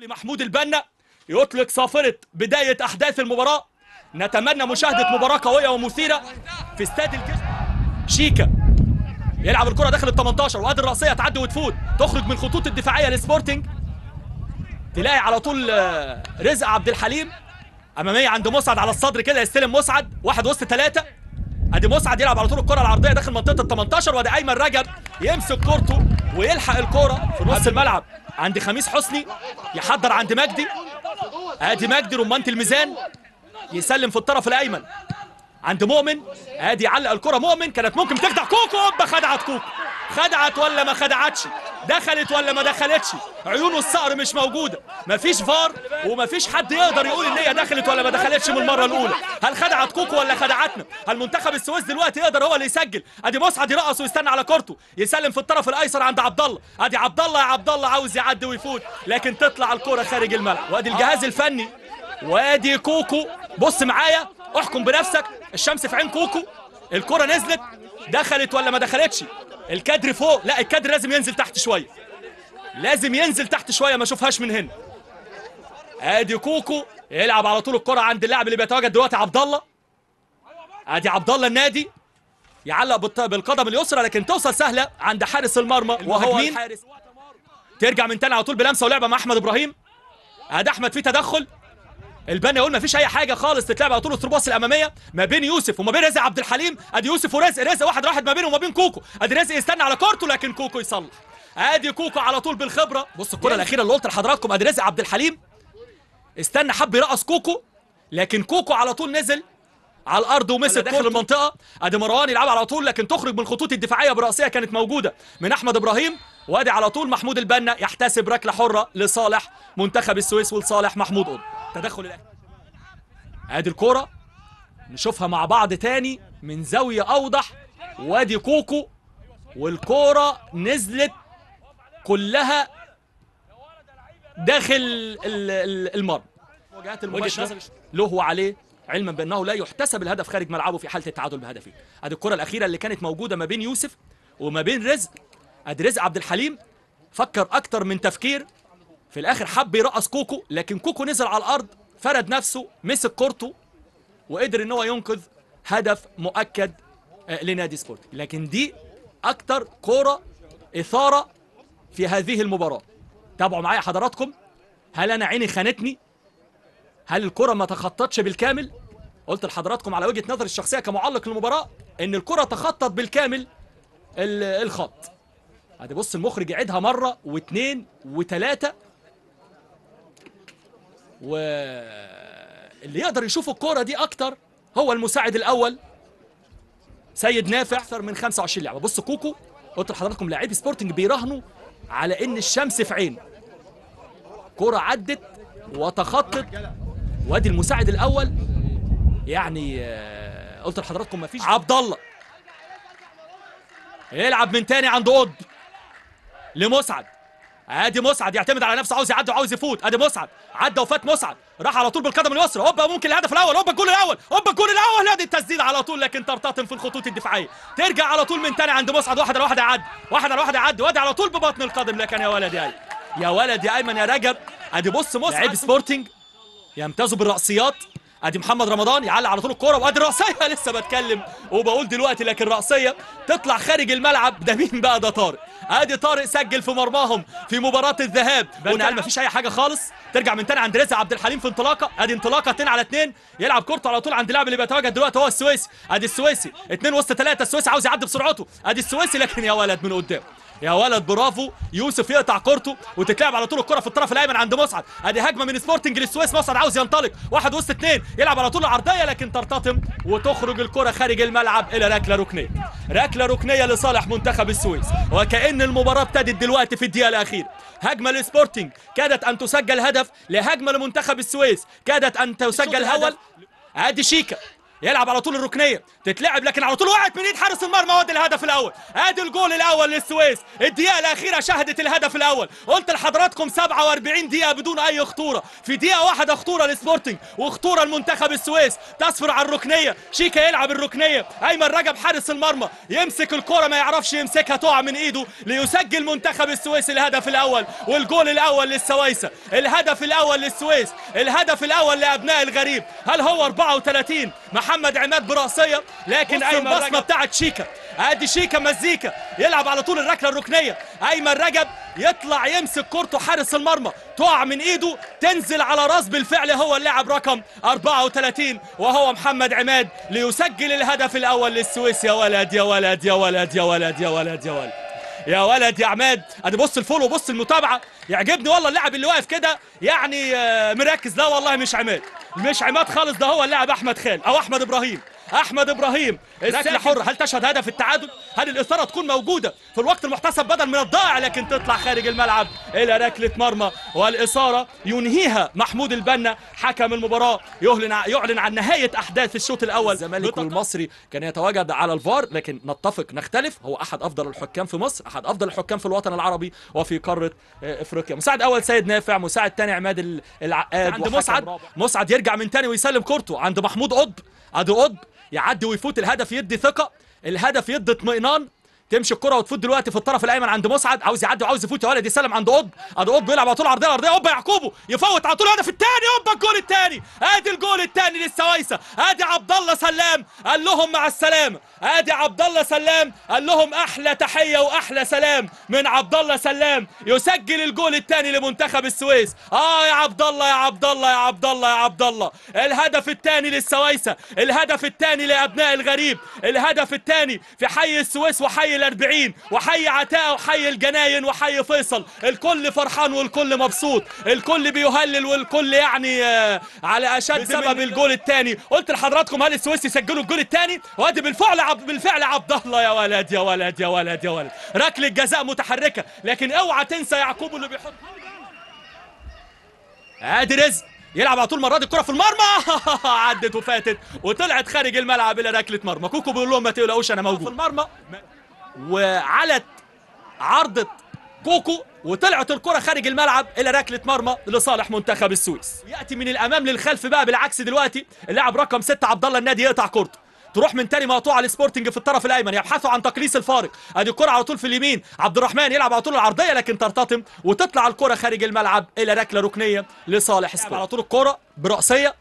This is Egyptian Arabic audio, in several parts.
محمود البنا يطلق صافرة بداية أحداث المباراة نتمنى مشاهدة مباراة قوية ومثيرة في استاد الجيش شيكا يلعب الكرة داخل ال 18 وادي الرأسية تعدي وتفوت تخرج من خطوط الدفاعية لسبورتنج تلاقي على طول آه، رزق عبد الحليم أمامية عند مسعد على الصدر كده يستلم مسعد واحد وسط ثلاثة ادي مسعد يلعب على طول الكرة العرضية داخل منطقة ال 18 وادي أيمن رجب يمسك كورته ويلحق الكرة في نص الملعب عند خميس حسني يحضر عند مجدي ادي مجدي رمانة الميزان يسلم في الطرف الايمن عند مؤمن ادي يعلق الكره مؤمن كانت ممكن تخدع كوكو اوبا خدعت كوكو خدعت ولا ما خدعتش دخلت ولا ما دخلتش عيون الصقر مش موجوده مفيش فار ومفيش حد يقدر يقول ان هي دخلت ولا ما دخلتش من المره الاولى هل خدعت كوكو ولا خدعتنا هل منتخب السويس دلوقتي يقدر هو اللي يسجل ادي مسعد يرقص ويستنى على كورته يسلم في الطرف الايسر عند عبد الله ادي عبد الله يا عبد الله عاوز يعدي ويفوت لكن تطلع الكره خارج الملعب وادي الجهاز الفني وادي كوكو بص معايا احكم بنفسك الشمس في عين كوكو الكرة نزلت دخلت ولا ما دخلتش الكادر فوق لا الكادر لازم ينزل تحت شوية لازم ينزل تحت شوية ما اشوفهاش من هنا ادي كوكو يلعب على طول الكرة عند اللاعب اللي بيتواجد دلوقتي عبد الله ادي عبد الله النادي يعلق بالط- بالقدم اليسرى لكن توصل سهلة عند حارس المرمى وهو الحارس ترجع من تاني على طول بلمسة ولعبة مع احمد ابراهيم ادي احمد في تدخل البنا يقول مفيش اي حاجه خالص تتلعب على طول الترباص الاماميه ما بين يوسف وما بين رزق عبد الحليم ادي يوسف ورزق رزق واحد واحد ما بينه وما بين كوكو ادي رزق يستنى على كورته لكن كوكو يصلح ادي كوكو على طول بالخبره بص الكره الاخيره اللي قلت لحضراتكم ادي رزق عبد الحليم استنى حب يرقص كوكو لكن كوكو على طول نزل على الارض ومسك داخل المنطقه ادي مروان يلعب على طول لكن تخرج من الخطوط الدفاعيه براسيه كانت موجوده من احمد ابراهيم وادي على طول محمود البنا يحتسب ركله حره لصالح منتخب السويس ولصالح محمود قطب تدخل الاهلي ادي الكرة نشوفها مع بعض تاني من زاوية اوضح وادي كوكو والكرة نزلت كلها داخل ال- ال- المرمى وجهات المباشرة له وعليه علما بانه لا يحتسب الهدف خارج ملعبه في حاله التعادل بهدفين ادي الكره الاخيره اللي كانت موجوده ما بين يوسف وما بين رزق ادي رزق عبد الحليم فكر اكتر من تفكير في الاخر حب يرقص كوكو لكن كوكو نزل على الارض فرد نفسه مسك كورته وقدر ان هو ينقذ هدف مؤكد آه، لنادي سبورت لكن دي اكتر كوره اثاره في هذه المباراه تابعوا معايا حضراتكم هل انا عيني خانتني هل الكره ما تخطتش بالكامل قلت لحضراتكم على وجهه نظري الشخصيه كمعلق للمباراه ان الكره تخطت بالكامل ال- الخط ادي بص المخرج يعيدها مره واثنين وثلاثه واللي يقدر يشوف الكرة دي أكتر هو المساعد الأول سيد نافع أكثر من 25 لعبة بص كوكو قلت لحضراتكم لاعبي سبورتنج بيراهنوا على إن الشمس في عين كرة عدت وتخطت وادي المساعد الأول يعني آه، قلت لحضراتكم ما فيش عبد الله يلعب من تاني عند قطب لمسعد ادي مسعد يعتمد على نفسه عاوز يعدي وعاوز يفوت ادي مسعد عدى وفات مسعد راح على طول بالقدم اليسرى هوبا ممكن الهدف الاول هوبا الجول الاول هوبا الجول الاول ادي التسديد على طول لكن ترتطم في الخطوط الدفاعيه ترجع على طول من تاني عند مسعد واحد على واحد يعدي واحد على واحد يعدي وادي على طول ببطن القدم لكن يا ولد يا ايمن يا ولد يا ايمن يا رجب ادي بص مسعد لعيب سبورتنج يمتازوا بالرأسيات ادي محمد رمضان يعلق على طول الكوره وادي الرأسيه لسه بتكلم وبقول دلوقتي لكن رأسيه تطلع خارج الملعب ده مين بقى ده طارق ادي طارق سجل في مرماهم في مباراه الذهاب بنا قال مفيش اي حاجه خالص ترجع من تاني عند رزق عبد الحليم في انطلاقه ادي انطلاقه 2 على 2 يلعب كورته على طول عند اللاعب اللي بيتواجد دلوقتي هو السويسي ادي السويسي 2 وسط 3 السويسي عاوز يعدي بسرعته ادي السويسي لكن يا ولد من قدام يا ولد برافو يوسف يقطع كورته وتتلعب على طول الكره في الطرف الايمن عند مسعد ادي هجمه من سبورتنج للسويس مسعد عاوز ينطلق واحد وسط اثنين يلعب على طول العرضيه لكن ترتطم وتخرج الكره خارج الملعب الى ركله ركنيه ركله ركنيه لصالح منتخب السويس وكأن المباراه ابتدت دلوقتي في الدقيقه الاخيره هجمه لسبورتنج كادت ان تسجل هدف لهجمه لمنتخب السويس كادت ان تسجل هدف ادي شيكا يلعب على طول الركنيه تتلعب لكن على طول وقعت من ايد حارس المرمى وادي الهدف الاول ادي الجول الاول للسويس الدقيقه الاخيره شهدت الهدف الاول قلت لحضراتكم 47 دقيقه بدون اي خطوره في دقيقه واحده خطوره لسبورتنج وخطوره المنتخب السويس تصفر على الركنيه شيكا يلعب الركنيه ايمن رجب حارس المرمى يمسك الكره ما يعرفش يمسكها تقع من ايده ليسجل منتخب السويس الهدف الاول والجول الاول للسويسه الهدف الاول للسويس الهدف الاول لابناء الغريب هل هو 34 محمد عماد براسيه لكن ايمن البصمه بتاعت شيكا ادي شيكا مزيكا يلعب على طول الركله الركنيه ايمن رجب يطلع يمسك كورته حارس المرمى تقع من ايده تنزل على راس بالفعل هو اللاعب رقم 34 وهو محمد عماد ليسجل الهدف الاول للسويس يا ولد يا ولد يا ولد يا ولد يا ولد يا ولد يا ولد يا عماد ادي بص الفولو بص المتابعه يعجبني والله اللاعب اللي واقف كده يعني آه، مركز لا والله مش عماد مش عماد خالص ده هو اللاعب احمد خال او احمد ابراهيم احمد ابراهيم ركله حره هل تشهد هدف التعادل هل الاثاره تكون موجوده في الوقت المحتسب بدل من الضائع لكن تطلع خارج الملعب الى ركله مرمى والاثاره ينهيها محمود البنا حكم المباراه يعلن يعلن عن نهايه احداث الشوط الاول الزمالك والمصري كان يتواجد على الفار لكن نتفق نختلف هو احد افضل الحكام في مصر احد افضل الحكام في الوطن العربي وفي قاره آه، افريقيا مساعد اول سيد نافع مساعد ثاني عماد ال- العقاد عند وحكم مسعد رابع. مسعد يرجع من تاني ويسلم كورته عند محمود قطب ادي قطب يعدي ويفوت الهدف يدي ثقه الهدف يدي اطمئنان تمشي الكره وتفوت دلوقتي في الطرف الايمن عند مسعد عاوز يعدي وعاوز يفوت يا ولد يسلم عند قطب ادي قطب يلعب على طول عرضيه عرضيه قطب يعقوبه يفوت على طول الهدف الثاني قطب الجول الثاني ادي الجول الثاني للسويسه ادي عبد الله سلام قال لهم مع السلامه ادي عبد الله سلام قال لهم احلى تحيه واحلى سلام من عبد الله سلام يسجل الجول الثاني لمنتخب السويس اه يا عبد الله يا عبد الله يا عبد الله يا عبد الله الهدف الثاني للسويسه الهدف الثاني لابناء الغريب الهدف الثاني في حي السويس وحي الأربعين وحي عتاقة وحي الجناين وحي فيصل الكل فرحان والكل مبسوط الكل بيهلل والكل يعني آه، على اشد بسبب الجول الثاني قلت لحضراتكم هل السويس يسجلوا الجول الثاني وادي بالفعل عبد بالفعل عبد الله يا ولد يا ولد يا ولد يا ولد ركله جزاء متحركه لكن اوعى تنسى يعقوب اللي بيحط ادي رزق يلعب على طول المره دي الكره في المرمى عدت وفاتت وطلعت خارج الملعب الى ركله مرمى كوكو بيقول لهم ما تقلقوش انا موجود في المرمى وعلت عرضة كوكو وطلعت الكرة خارج الملعب إلى ركلة مرمى لصالح منتخب السويس يأتي من الأمام للخلف بقى بالعكس دلوقتي اللاعب رقم ستة عبد الله النادي يقطع كورته تروح من تاني مقطوعه لسبورتنج في الطرف الايمن يبحثوا عن تقليص الفارق ادي الكره على طول في اليمين عبد الرحمن يلعب على طول العرضيه لكن ترتطم وتطلع الكره خارج الملعب الى ركله ركنيه لصالح سبورت على طول الكره براسيه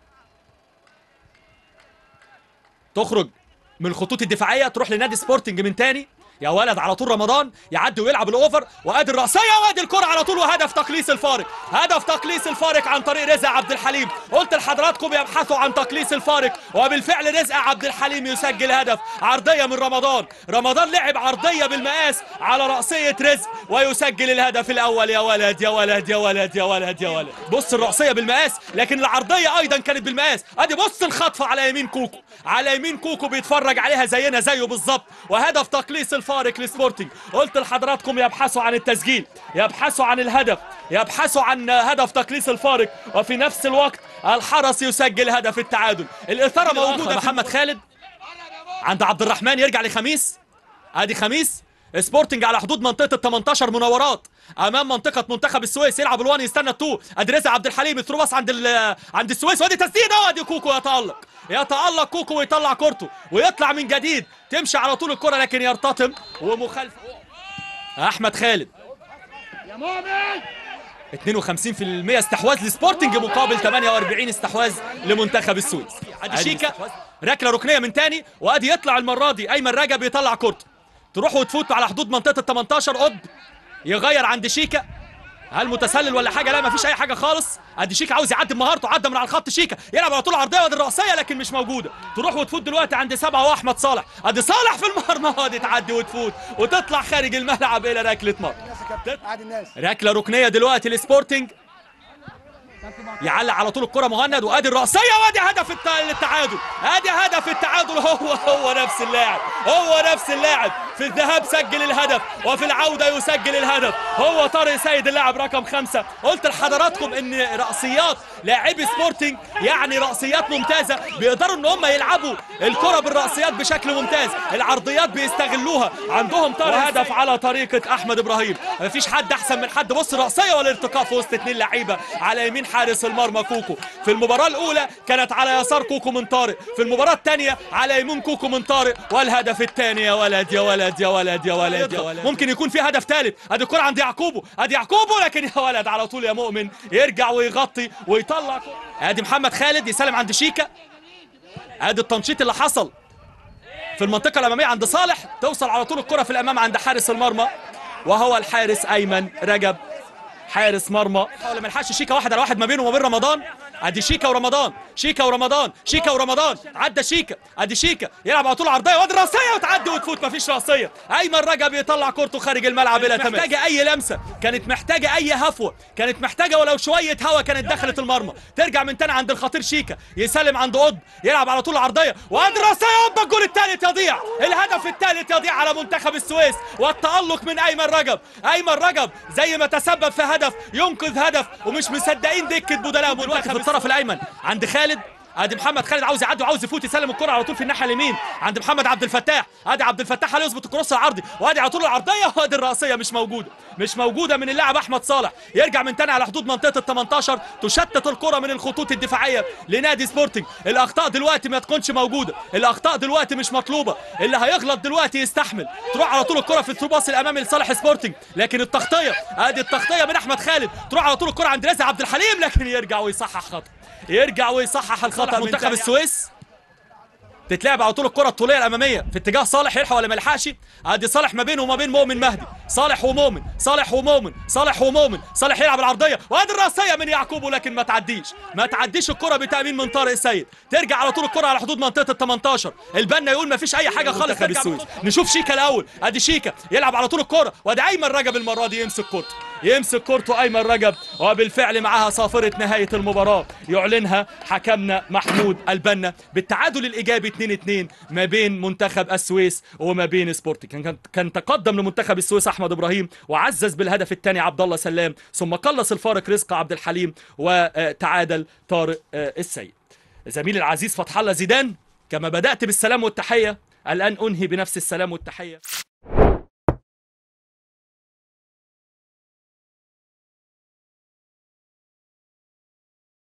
تخرج من الخطوط الدفاعيه تروح لنادي سبورتنج من تاني يا ولد على طول رمضان يعدي ويلعب الاوفر وادي الراسيه وادي الكره على طول وهدف تقليص الفارق هدف تقليص الفارق عن طريق رزق عبد الحليم قلت لحضراتكم يبحثوا عن تقليص الفارق وبالفعل رزق عبد الحليم يسجل هدف عرضيه من رمضان رمضان لعب عرضيه بالمقاس على راسيه رزق ويسجل الهدف الاول يا ولد يا ولد يا ولد يا ولد يا ولد بص الراسيه بالمقاس لكن العرضيه ايضا كانت بالمقاس ادي بص الخطفه على يمين كوكو على يمين كوكو بيتفرج عليها زينا زيه بالظبط وهدف تقليص الفارق لسبورتنج قلت لحضراتكم يبحثوا عن التسجيل يبحثوا عن الهدف يبحثوا عن هدف تقليص الفارق وفي نفس الوقت الحرس يسجل هدف التعادل الاثاره موجوده محمد خالد عند عبد الرحمن يرجع لخميس ادي خميس سبورتنج على حدود منطقه ال 18 مناورات امام منطقه منتخب السويس يلعب الوان يستنى التو ادي رزق عبد الحليم الثرو باص عند ال- عند السويس وادي تسديده وادي كوكو يتالق يتالق كوكو ويطلع كورته ويطلع من جديد تمشي على طول الكره لكن يرتطم ومخالفه احمد خالد يا مؤمن 52% استحواذ لسبورتنج مقابل 48 استحواذ لمنتخب السويس ادي شيكا ركله ركنيه من تاني وادي يطلع المره دي ايمن رجب يطلع كورته تروح وتفوت على حدود منطقه ال 18 قطب يغير عند شيكا هل متسلل ولا حاجه لا مفيش اي حاجه خالص ادي شيكا عاوز يعدي بمهارته عدى من على الخط شيكا يلعب على طول عرضيه وادي الراسيه لكن مش موجوده تروح وتفوت دلوقتي عند سبعه واحمد صالح ادي صالح في المرمى وادي تعدي وتفوت وتطلع خارج الملعب الى ركله مرمى الناس يا كابتن قعد الناس ركله ركنيه دلوقتي لسبورتنج يعلق على طول الكره مهند وادي الراسيه وادي هدف الت- التعادل ادي هدف التعادل هو هو نفس اللاعب هو نفس اللاعب في الذهاب سجل الهدف وفي العودة يسجل الهدف هو طارق سيد اللاعب رقم خمسة قلت لحضراتكم ان رأسيات لاعبي سبورتنج يعني رأسيات ممتازة بيقدروا ان هم يلعبوا الكرة بالرأسيات بشكل ممتاز العرضيات بيستغلوها عندهم طارق هدف على طريقة احمد ابراهيم مفيش حد احسن من حد بص الرأسية والارتقاء في وسط اتنين لعيبة على يمين حارس المرمى كوكو في المباراة الاولى كانت على يسار كوكو من طارق في المباراة الثانية على يمين كوكو من طارق والهدف الثاني يا ولد يا ولد يا ولد يا ولد يا ولد ممكن يكون في هدف ثالث ادي الكرة عند يعقوبو ادي يعقوبو لكن يا ولد على طول يا مؤمن يرجع ويغطي ويطلع كرة. ادي محمد خالد يسلم عند شيكا ادي التنشيط اللي حصل في المنطقة الأمامية عند صالح توصل على طول الكرة في الأمام عند حارس المرمى وهو الحارس أيمن رجب حارس مرمى حاول ما يلحقش شيكا واحد على واحد ما بينه وما بين رمضان ادي شيكا ورمضان شيكا ورمضان شيكا ورمضان عدى شيكا ادي شيكا يلعب على طول عرضيه وادي راسيه وتعدي وتفوت مفيش راسيه ايمن رجب يطلع كورته خارج الملعب بلا تماس محتاجه اي لمسه كانت محتاجه اي هفوه كانت محتاجه ولو شويه هوا كانت دخلت المرمى ترجع من تاني عند الخطير شيكا يسلم عند قطب يلعب على طول العرضيه وادي راسيه قطب الجول الثالث يضيع الهدف الثالث يضيع على منتخب السويس والتالق من ايمن رجب ايمن رجب زي ما تسبب في هدف ينقذ هدف ومش مصدقين دكه بدلاء دلوقتي في الطرف الايمن عند خالد ادي محمد خالد عاوز يعدي وعاوز يفوت يسلم الكره على طول في الناحيه اليمين عند محمد عبد الفتاح ادي عبد الفتاح عليه يظبط الكروس العرضي وادي على طول العرضيه وادي الراسيه مش موجوده مش موجوده من اللاعب احمد صالح يرجع من تاني على حدود منطقه ال 18 تشتت الكره من الخطوط الدفاعيه لنادي سبورتنج الاخطاء دلوقتي ما تكونش موجوده الاخطاء دلوقتي مش مطلوبه اللي هيغلط دلوقتي يستحمل تروح على طول الكره في الثرو باص الامامي لصالح سبورتنج لكن التغطيه ادي التغطيه من احمد خالد تروح على طول الكره عند رزق عبد الحليم لكن يرجع ويصحح خطا يرجع ويصحح الخطا منتخب السويس تتلعب على طول الكره الطوليه الاماميه في اتجاه صالح يلحق ولا ما يلحقش ادي صالح ما بينه وما بين مؤمن مهدي صالح ومؤمن صالح ومؤمن صالح ومؤمن صالح يلعب العرضيه وادي الراسيه من يعقوب ولكن ما تعديش ما تعديش الكره بتامين من طارق السيد ترجع على طول الكره على حدود منطقه ال 18 البنا يقول ما فيش اي حاجه خالص ترجع السويس نشوف شيكا الاول ادي شيكا يلعب على طول الكره وادي ايمن رجب المره دي يمسك كورته يمسك كورته ايمن رجب وبالفعل معاها صافره نهايه المباراه يعلنها حكمنا محمود البنا بالتعادل الايجابي 2 2 ما بين منتخب السويس وما بين سبورتنج كان كان تقدم لمنتخب السويس احمد ابراهيم وعزز بالهدف الثاني عبد الله سلام ثم قلص الفارق رزق عبد الحليم وتعادل طارق السيد زميلي العزيز فتح الله زيدان كما بدات بالسلام والتحيه الان انهي بنفس السلام والتحيه